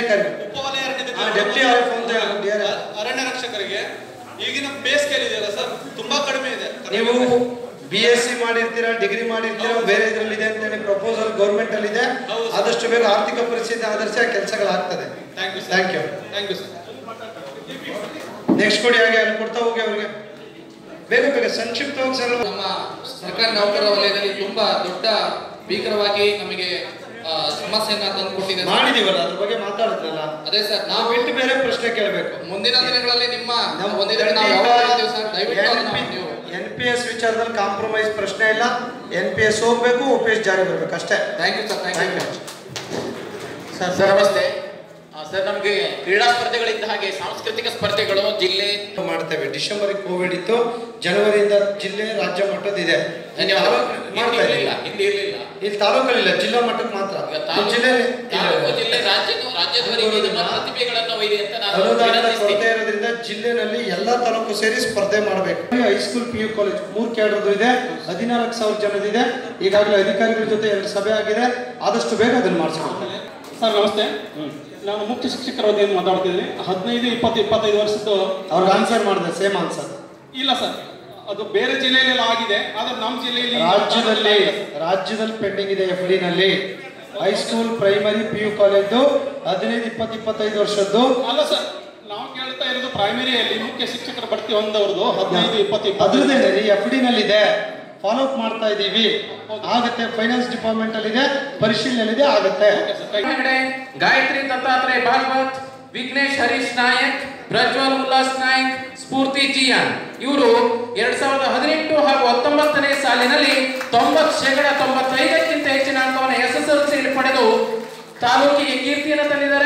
ಅಧಿಕಾರಿ ಉಪವಲಯ ಹಾ, ಡೆಪ್ಟಿ ಆರ್.ಎಫ್ ಅಂತ ಡಿ.ಆರ್. ಅರಣ್ಯ ರಕ್ಷಕರಿಗೆ ಈಗಿನ ಪೇ ಸ್ಕೇಲ್ ಇದೆಯಲ್ಲ ಸರ್ ತುಂಬಾ ಕಡಿಮೆ ಇದೆ ನೀವು ಬಿ ಎಸ್ ಸಿ ಮಾಡಿರ್ತೀರಾ ಡಿಗ್ರಿ ಮಾಡಿರ್ತೀರಾ ಬೇರೆ ಇದ್ರಲ್ಲಿ ಇದೆ ಅಂತೇಳಿ ಪ್ರಪೋಸಲ್ ಗೌರ್ಮೆಂಟ್ ಅಲ್ಲಿ ಇದೆ ಹೌದು. ಆದಷ್ಟು ಬೇಗ ಆರ್ಥಿಕ ಪರಿಸ್ಥಿತಿ ಆಧರಿಸಿ ಆ ಕೆಲಸಗಳಾಗ್ತದೆ thank you thank you thank you sir next ಕೊಡಿ ಹಾಗೆ ಅಲ್ಲಿ ಕೊಡ್ತಾ ಹೋಗಿ ಅವ್ರಿಗೆ ಬೇಗ ಬೇಗ ಸಂಕ್ಷಿಪ್ತವಾಗಿ ಸರ್ ನಮ್ಮ ಸರ್ಕಾರಿ ನೌಕರರ ವಲಯದಲ್ಲಿ ತುಂಬಾ ದೊಡ್ಡ ಭೀಕರವಾಗಿ ನಮಗೆ ಆ, ಸಮಸ್ಯೆಯನ್ನ ತಂದುಕೊಟ್ಟಿದೆ ಸರ್. ಮಾಡಿದೀವಲ್ಲ ಅದ್ರ ಬಗ್ಗೆ ಮಾತಾಡಿದ್ರಲ್ಲ ಅದೇ ಸರ್ ನಾವು ನಾವು ಬಿಟ್ಟು ಬೇರೆ ಪ್ರಶ್ನೆ ಕೇಳಬೇಕು ಮುಂದಿನ ದಿನಗಳಲ್ಲಿ ನಿಮ್ಮ ಒಂದಿದ್ರೆ ನಾವು ಯಾವಾಗ ಹೇಳ್ತೀವಿ ಸರ್ ದಯವಿಟ್ಟು ಅದನ್ನ ನೀವು ಎನ್ ಪಿ ಎಸ್ ವಿಚಾರದಲ್ಲಿ ಕಾಂಪ್ರಮೈಸ್ ಪ್ರಶ್ನೆ ಇಲ್ಲ ಎನ್ ಪಿ ಎಸ್ ಹೋಗ್ಬೇಕು ಒ ಪಿ ಎಸ್ ಜಾರಿ ಬರ್ಬೇಕು ಅಷ್ಟೇ thank you sir thank thank you you sir sir ನಮಸ್ತೆ ಆ, ಸರ್ ನಮಗೆ ಕ್ರೀಡಾ ಸ್ಪರ್ಧೆಗಳಿದ್ದ ಹಾಗೆ ಸಾಂಸ್ಕೃತಿಕ ಸ್ಪರ್ಧೆಗಳು ಜಿಲ್ಲೆ ಮಾಡ್ತೇವೆ ಡಿಸೆಂಬರ್ ಕೋವಿಡ್ ಇತ್ತು ಜನವರಿಯಿಂದ ಜಿಲ್ಲೆ ರಾಜ್ಯ ಮಟ್ಟದಿದೆ ಧನ್ಯವಾದ ಮಾಡ್ತಾ ಹಿಂದೆ ಇದ್ದೀವಿ. ಇರಲಿಲ್ಲ ಹಿಂದೆ ಇರಲಿಲ್ಲ ಇಲ್ಲಿ ತಾಲೂಕಲ್ಲಿಲ್ಲ ಜಿಲ್ಲಾ ಮಟ್ಟಕ್ಕೆ ಮಾತ್ರ ಈಗ ತಾಲೂಕು ಜಿಲ್ಲೆ ತಾಲೂಕು ಜಿಲ್ಲೆ ರಾಜ್ಯದ ರಾಜ್ಯದವರೆಗೆ ಇದನ್ನ ಪ್ರತಿಭೆಗಳನ್ನು ಒಯ್ದಿ ಅಂತ ನಾನು ಅನುದಾನದ ಕೊರತೆ ವಿನಂತಿಸ್ತೀನಿ ಇರೋದ್ರಿಂದ ಜಿಲ್ಲೆನಲ್ಲಿ ಎಲ್ಲಾ ತಾಲೂಕು ಸೇರಿ ಸ್ಪರ್ಧೆ ಮಾಡಬೇಕು ಹೈಸ್ಕೂಲ್ ಪಿ ಯು ಕಾಲೇಜ್ ಮೂರ್ ಕ್ಯಾಡ್ರದ್ದು ಇದೆ ಹದಿನಾಲ್ಕು ಸಾವಿರ ಜನದಿದೆ ಈಗಾಗಲೇ ಅಧಿಕಾರಿಗಳ ಜೊತೆ ಎರಡು ಸಭೆ ಆಗಿದೆ ಆದಷ್ಟು ಬೇಗ ಅದನ್ನು ಮಾಡಿಸ್ಬೇಕು ಸರ್ ನಮಸ್ತೆ ನಾನು ಮುಖ್ಯ ಶಿಕ್ಷಕರ ವತಿಯಿಂದ ಮಾತಾಡ್ತಿದ್ದೀನಿ ಹದಿನೈದು ಇಪ್ಪತ್ತು ಇಪ್ಪತ್ತೈದು ವರ್ಷದ್ದು ಅವ್ರಿಗೆ ಆನ್ಸರ್ ಮಾಡಿದೆ ಸೇಮ್ ಆನ್ಸರ್ ಇಲ್ಲ ಸರ್ ಅದು ಬೇರೆ ಜಿಲ್ಲೆಯಲ್ಲೆಲ್ಲ ಆಗಿದೆ ಆದ್ರೆ ನಮ್ಮ ಜಿಲ್ಲೆಯಲ್ಲಿ ರಾಜ್ಯದಲ್ಲಿ ರಾಜ್ಯದಲ್ಲಿ ಪೆಂಡಿಂಗ್ ಇದೆ ಎಫ್ ಡಿ ನಲ್ಲಿ high school primary P U college ಹದಿನೈದು ಇಪ್ಪತ್ತು ಇಪ್ಪತ್ತೈದು ವರ್ಷದ್ದು ಅಲ್ಲ ಸರ್ ನಾವು ಕೇಳ್ತಾ ಇರೋದು ಪ್ರೈಮರಿಯಲ್ಲಿ ಮುಖ್ಯ ಶಿಕ್ಷಕರ ಬಡ್ತಿ ಹೊಂದವ್ರದ್ದು ಹದಿನೈದು ಇಪ್ಪತ್ತು ಅದ್ರದ್ದೇ ಇಪ್ಪತ್ತೈದು ಎಫ್ ಡಿ ನಲ್ಲಿ ಇದೆ ಫಾಲೋ ಅಪ್ ಮಾಡ್ತಾ ಇದೀವಿ ಆಗತ್ತೆ ಫೈನಾನ್ಸ್ ಡಿಪಾರ್ಟ್ಮೆಂಟ್ ಅಲ್ಲಿ ಇದೆ ಪರಿಶೀಲನೆ ಆಗತ್ತೆ ಹೆಗಡೆ ಗಾಯತ್ರಿ ದತ್ತಾತ್ರೇಯ ಭಾಗವತ್ ವಿಘ್ನೇಶ್ ಹರೀಶ್ ನಾಯಕ್ ಪ್ರಜ್ವಲ್ ಉಲ್ಲಾಸ್ ನಾಯಕ್ ಸ್ಫೂರ್ತಿ ಜಿಯಾನ್ ಇವರು ಎರಡ್ ಸಾವಿರದ ಹದಿನೆಂಟು ಹಾಗೂ ಹತ್ತೊಂಬತ್ತನೇ ಸಾಲಿನಲ್ಲಿ ತೊಂಬತ್ ಶೇಕಡ ತೊಂಬತ್ತೈದಕ್ಕಿಂತ ಹೆಚ್ಚಿನ ಅಂಕವನ್ನು ಎಸ್ ಎಸ್ ಎಲ್ ಸಿಯಲ್ಲಿ ಪಡೆದು ತಾಲೂಕಿಗೆ ಕೀರ್ತಿಯನ್ನು ತಂದಿದ್ದಾರೆ